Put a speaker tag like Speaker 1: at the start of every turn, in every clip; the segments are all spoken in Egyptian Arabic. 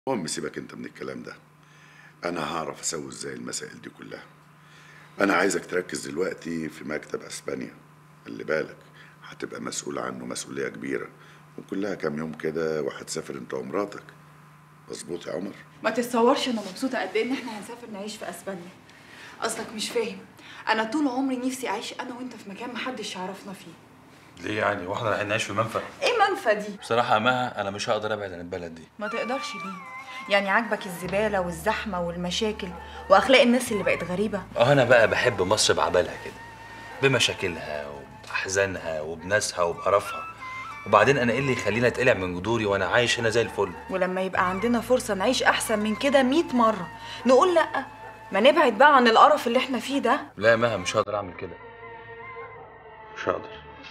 Speaker 1: المهم سيبك انت من الكلام ده انا هعرف اسوي ازاي المسائل دي كلها انا عايزك تركز دلوقتي في مكتب اسبانيا خلي بالك هتبقى مسؤول عنه مسؤوليه كبيره وكلها كام يوم كده وهتسافر انت ومراتك مظبوط يا عمر
Speaker 2: ما تتصورش انا مبسوطه قد ايه ان احنا هنسافر نعيش في اسبانيا اصلك مش فاهم انا طول عمري نفسي اعيش انا وانت في مكان محدش يعرفنا فيه
Speaker 3: ليه يعني واحنا رايحين نعيش في منفى
Speaker 2: ايه منفى دي
Speaker 3: بصراحه يا مها انا مش هقدر ابعد عن البلد دي
Speaker 2: ما تقدرش ليه يعني عاجبك الزباله والزحمه والمشاكل واخلاق الناس اللي بقت غريبه
Speaker 3: اه انا بقى بحب مصر بعبالها كده بمشاكلها وباحزانها وبناسها وبقرفها وبعدين انا ايه اللي يخليني اتقلع من جذوري وانا عايش هنا زي الفل
Speaker 2: ولما يبقى عندنا فرصه نعيش احسن من كده 100 مره نقول لا ما نبعد بقى عن القرف اللي احنا فيه ده
Speaker 3: لا يا مها مش هقدر اعمل كده مش هقدر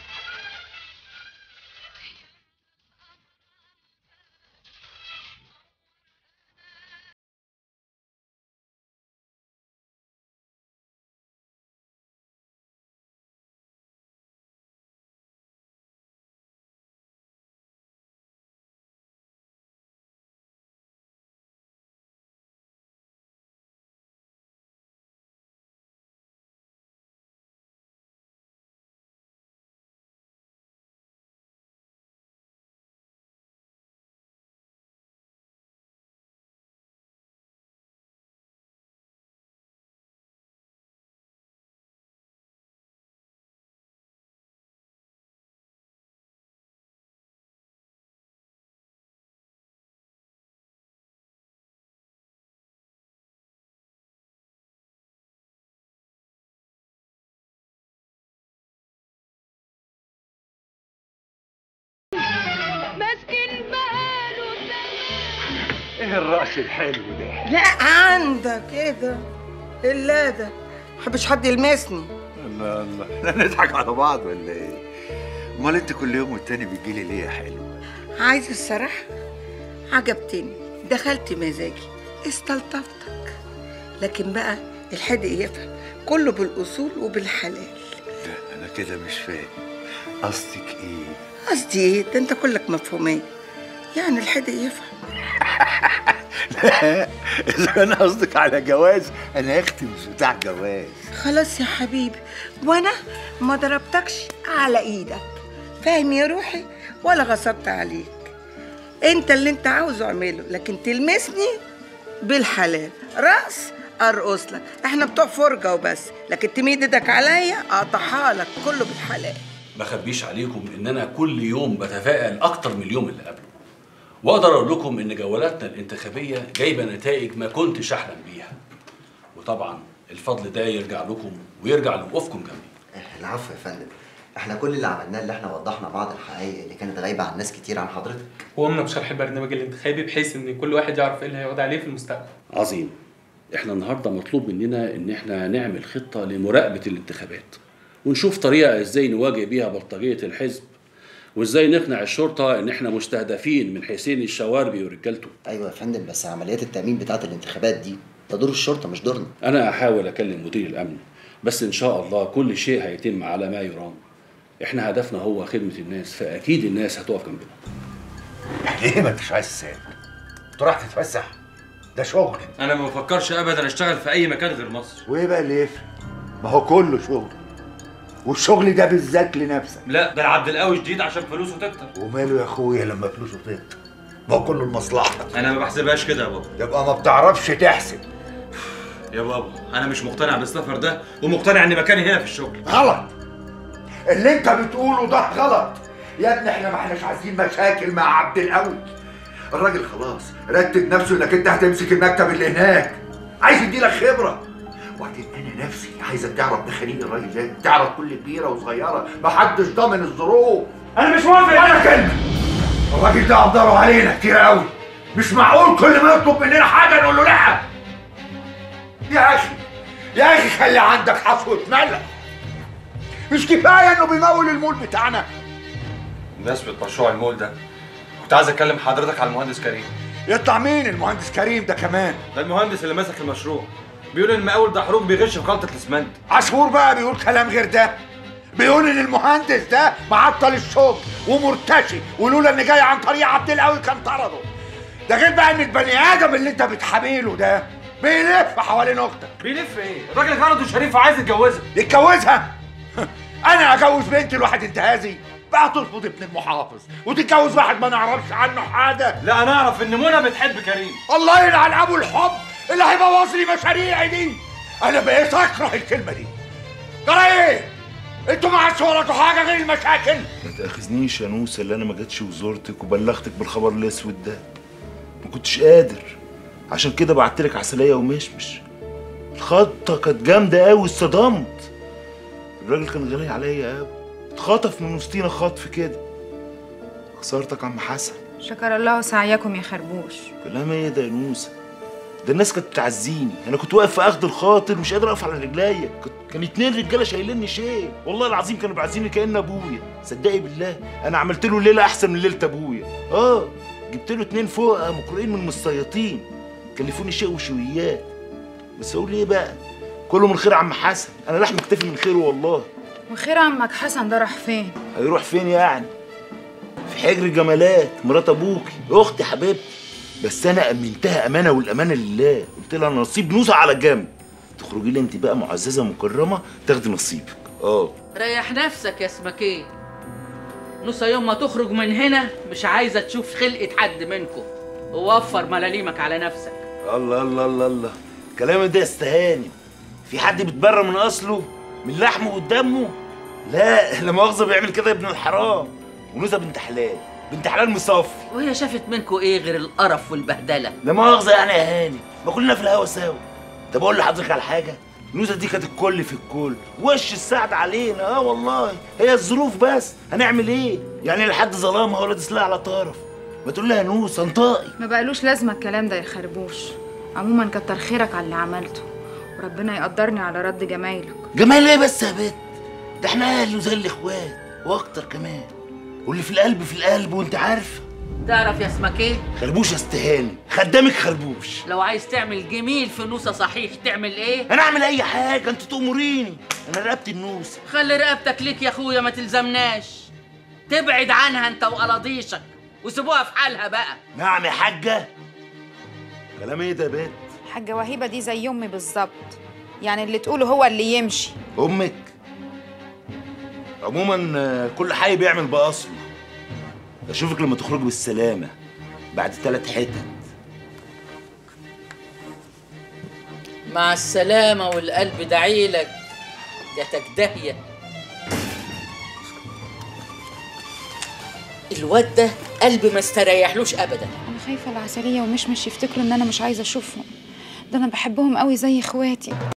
Speaker 4: مسكن بقاله
Speaker 5: ايه الرأس الحلو ده؟
Speaker 6: لا عندك ايه ده الا ده محبش حد يلمسني
Speaker 5: الله الله احنا نضحك على بعض ولا ايه؟ امال انت كل يوم والتاني بتجيلي ليه يا حلو؟
Speaker 6: عايز الصراحة عجبتني دخلت مزاجي استلطفتك لكن بقى الحدق يفهم كله بالأصول وبالحلال
Speaker 5: لا انا كده مش فاهم قصدك ايه؟
Speaker 6: قصدي ايه ده انت كلك مفهومية يعني الحدق يفهم
Speaker 5: لا اذا كان قصدك على جواز انا يا اختي مش بتاع جواز
Speaker 6: خلاص يا حبيبي وانا ما ضربتكش على ايدك فاهم يا روحي ولا غصبت عليك انت اللي انت عاوزه اعمله لكن تلمسني بالحلال راس ارقص لك احنا بتوع فرجه وبس لكن تميد ايدك عليا اقطعها لك كله بالحلال
Speaker 7: ما اخبيش عليكم ان انا كل يوم بتفائل اكتر من اليوم اللي قبله واقدر اقول لكم ان جولاتنا الانتخابيه جايبه نتائج ما كنتش احلم بيها وطبعا الفضل ده يرجع لكم ويرجع لوقوفكم جنبي
Speaker 8: العفو يا فندم احنا كل اللي عملناه اللي احنا وضحنا بعض الحقائق اللي كانت غايبه عن ناس كتير عن حضرتك
Speaker 9: وقمنا بشرح البرنامج الانتخابي بحيث ان كل واحد يعرف ايه اللي هيقعد عليه في المستقبل
Speaker 7: عظيم احنا النهارده مطلوب مننا ان احنا نعمل خطه لمراقبه الانتخابات ونشوف طريقه ازاي نواجه بيها بلطجيه الحزب وازاي نقنع الشرطه ان احنا مستهدفين من حسين الشواربي ورجالته
Speaker 8: ايوه يا فندم بس عمليات التامين بتاعه الانتخابات دي ده دور الشرطه مش دورنا
Speaker 7: انا هحاول اكلم مدير الامن بس ان شاء الله كل شيء هيتم على ما يرام احنا هدفنا هو خدمه الناس فاكيد الناس هتقف جنبنا
Speaker 5: ليه ما انتش عايز تسافر؟ انت راح تتفسح؟ ده شغل
Speaker 3: انا ما بفكرش ابدا اشتغل في اي مكان غير مصر
Speaker 5: وايه بقى اللي يفرق؟ ما هو كله شغل والشغل ده بالذات لنفسك
Speaker 3: لا ده العبد القوي جديد عشان فلوسه تكتر
Speaker 5: وماله يا اخويا لما فلوسه تكتر ما هو كله لمصلحتك
Speaker 3: انا ما بحسبهاش كده يا بابا
Speaker 5: يبقى ما بتعرفش تحسب
Speaker 3: يا بابا انا مش مقتنع بالسفر ده ومقتنع ان مكاني هنا في الشغل
Speaker 5: غلط اللي انت بتقوله ده غلط يا ابني احنا ما احناش عايزين مشاكل مع عبد القوي الراجل خلاص رتب نفسه انك انت هتمسك المكتب اللي هناك عايز يديلك خبره وبعدين انا نفسي عايزك تعرف مخاريج الراجل ده تعرف كل كبيره وصغيره محدش ضامن الظروف
Speaker 3: انا مش موافق
Speaker 5: ولا كلمه الراجل ده قدره علينا كتير قوي مش معقول كل ما يطلب مننا حاجه نقول له لا يا اخي يا اخي خلي عندك حصوه ملح مش كفايه انه بيمول المول بتاعنا
Speaker 3: بمناسبة مشروع المول ده كنت عايز اكلم حضرتك على المهندس كريم
Speaker 5: يطلع مين المهندس كريم ده كمان
Speaker 3: ده المهندس اللي ماسك المشروع بيقول ان المقاول ده حروق بيغش في خلطة الاسمنت
Speaker 5: عاشور بقى بيقول كلام غير ده بيقول ان المهندس ده معطل الشغل ومرتشي ولولا ان جاي عن طريق عبد القوي كان طرده ده غير بقى ان البني ادم اللي انت بتحامله ده بيلف حوالين اختك
Speaker 4: بيلف ايه؟ الراجل غلط وشريف وعايز يتجوزها
Speaker 5: يتجوزها انا اجوز بنتي لواحد انتهازي بقى ترفض ابن المحافظ وتتجوز واحد ما نعرفش عنه حاجه
Speaker 4: لا انا اعرف ان منى بتحب كريم
Speaker 5: الله يلعن ابو الحب اللي هيبوظ لي مشاريعي دي انا بقيت اكره الكلمه دي ترى ايه انتوا ما عادش وراكوا حاجه غير المشاكل
Speaker 10: ما تاخذنيش يا نوسه اللي انا ما جاتش وزورتك وبلغتك بالخبر الاسود ده ما كنتش قادر عشان كده بعتلك عسليه ومشمش الخطه كانت جامده قوي اتصدمت الراجل كان غالي عليا قوي اتخطف من وسطينا خطف كده خسارتك عم حسن
Speaker 11: شكر الله سعيكم يا خربوش
Speaker 10: كلام ايه ده يا نوسه ده الناس كانت بتعزيني انا كنت واقف في اخد الخاطر مش قادر اقف على رجليا كنت- كان اتنين رجاله شايليني شيء والله العظيم كانوا بيعزيني كان ابويا صدقي بالله انا عملت له ليله احسن من ليله ابويا اه جبت له اتنين فوق مقروئين من المصيطين كلفوني شيء وشويات بس اقول ايه بقى كله من خير عم حسن انا لحم اكتفي من خيره والله
Speaker 11: وخير عمك حسن ده راح فين
Speaker 10: هيروح فين يعني في حجر جمالات مرات ابوكي اختي حبيبتي بس انا امنتها امانه والامانه لله قلت لها نصيب نوسه على جنب تخرجي لي انت بقى معززه مكرمه تاخدي نصيبك اه
Speaker 12: ريح نفسك يا اسمك ايه نص يوم ما تخرج من هنا مش عايزه تشوف خلقه حد منكم ووفر ملاليمك على نفسك
Speaker 10: الله الله الله الله كلامي ده يستهاني في حد بيتبرى من اصله من لحمه ودمه لا لا مؤاخذه بيعمل كده يا ابن الحرام ونوسه بنت حلال بنت حلال مصفي
Speaker 12: وهي شافت منكم ايه غير القرف والبهدله
Speaker 10: لا مؤاخذة يعني يا هاني ما كلنا في الهوا سوا طب اقول لحضرتك على حاجة نوسة دي كانت الكل في الكل وش السعد علينا اه والله هي الظروف بس هنعمل ايه يعني لا حد ظلامها ولا تسلها على طرف ما تقول لها نوسة انطقي
Speaker 11: ما بقالوش لازمه الكلام ده يا خربوش عموما كتر خيرك على اللي عملته وربنا يقدرني على رد جمايلك
Speaker 10: جمال ايه بس يا بت ده احنا اهل وزي الاخوات واكتر كمان واللي في القلب في القلب وانت عارفه
Speaker 12: تعرف يا اسمك ايه
Speaker 10: خربوش يا استهاني خدامك خربوش
Speaker 12: لو عايز تعمل جميل في نوسه صحيح تعمل ايه
Speaker 10: انا اعمل اي حاجه انت تامريني انا رقبتي النوسه
Speaker 12: خلي رقبتك ليك يا اخويا ما تلزمناش تبعد عنها انت وقلاضيشك وسيبوها في حالها بقى
Speaker 10: نعم يا حاجه كلام ايه ده يا بت
Speaker 11: حاجه وهيبه دي زي امي بالظبط يعني اللي تقوله هو اللي يمشي
Speaker 10: امك عموما آه، كل حي بيعمل باصله اشوفك لما تخرج بالسلامه بعد ثلاث حتت
Speaker 12: مع السلامه والقلب دعيلك جاتك داهيه الواد ده قلبي ما استريحلوش ابدا
Speaker 11: انا خايفه العسليه ومشمش يفتكروا ان انا مش عايزه اشوفهم ده انا بحبهم قوي زي اخواتي